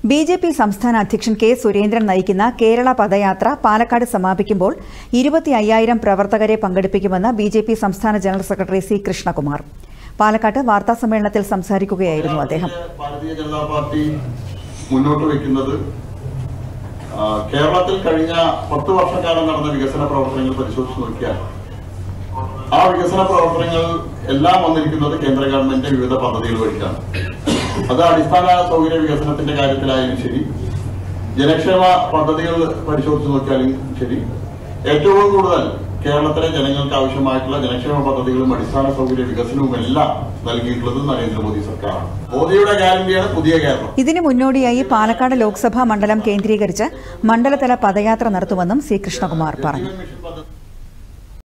B J P സംസ്ഥാന അധ്യക്ഷൻ K Surendran നയിക്കുന്ന കേരള പദയാത്ര പാലക്കാട് സമാപിക്കുമ്പോൾ ഇരുപത്തി അയ്യായിരം പ്രവർത്തകരെ പങ്കെടുപ്പിക്കുമെന്ന് ബി ജെ പി സംസ്ഥാന ജനറൽ സെക്രട്ടറി സി കൃഷ്ണകുമാർ പാലക്കാട്ട് വാർത്താസമ്മേളനത്തിൽ സംസാരിക്കുകയായിരുന്നു അദ്ദേഹം ഭാരതീയ ജനതാ പാർട്ടി മുന്നോട്ട് വെക്കുന്നത് ആ, കേരളത്തിൽ കഴിഞ്ഞ പത്ത് വർഷക്കാലം നടന്ന വികസന പ്രവർത്തനങ്ങൾ പരിശോധിച്ച് നോക്കിയാൽ ആ വികസന പ്രവർത്തനങ്ങൾ എല്ലാം വന്നിരിക്കുന്നത് കേന്ദ്ര ഗവൺമെന്റ് വിവിധ പദ്ധതികൾ വഴിക്കാണ് അത് അടിസ്ഥാന സൗകര്യ വികസനത്തിന്റെ കാര്യത്തിലായാലും ശരി ജനക്ഷേമ പദ്ധതികൾ പരിശോധിച്ച് നോക്കിയാലും ശരി ഏറ്റവും കൂടുതൽ കേരളത്തിലെ ജനങ്ങൾക്ക് ആവശ്യമായിട്ടുള്ള ജനക്ഷേമ പദ്ധതികളും അടിസ്ഥാന സൗകര്യ വികസനവും എല്ലാം നൽകിയിട്ടുള്ളത് നരേന്ദ്രമോദി സർക്കാരാണ് മോദിയുടെ ഗ്യാരണ്ടിയാണ് പുതിയ കേരളം ഇതിന് മുന്നോടിയായി പാലക്കാട് ലോക്സഭാ മണ്ഡലം കേന്ദ്രീകരിച്ച് മണ്ഡലതല പദയാത്ര നടത്തുമെന്നും സി കൃഷ്ണകുമാർ പറഞ്ഞു മിഷൻ പദ്ധതി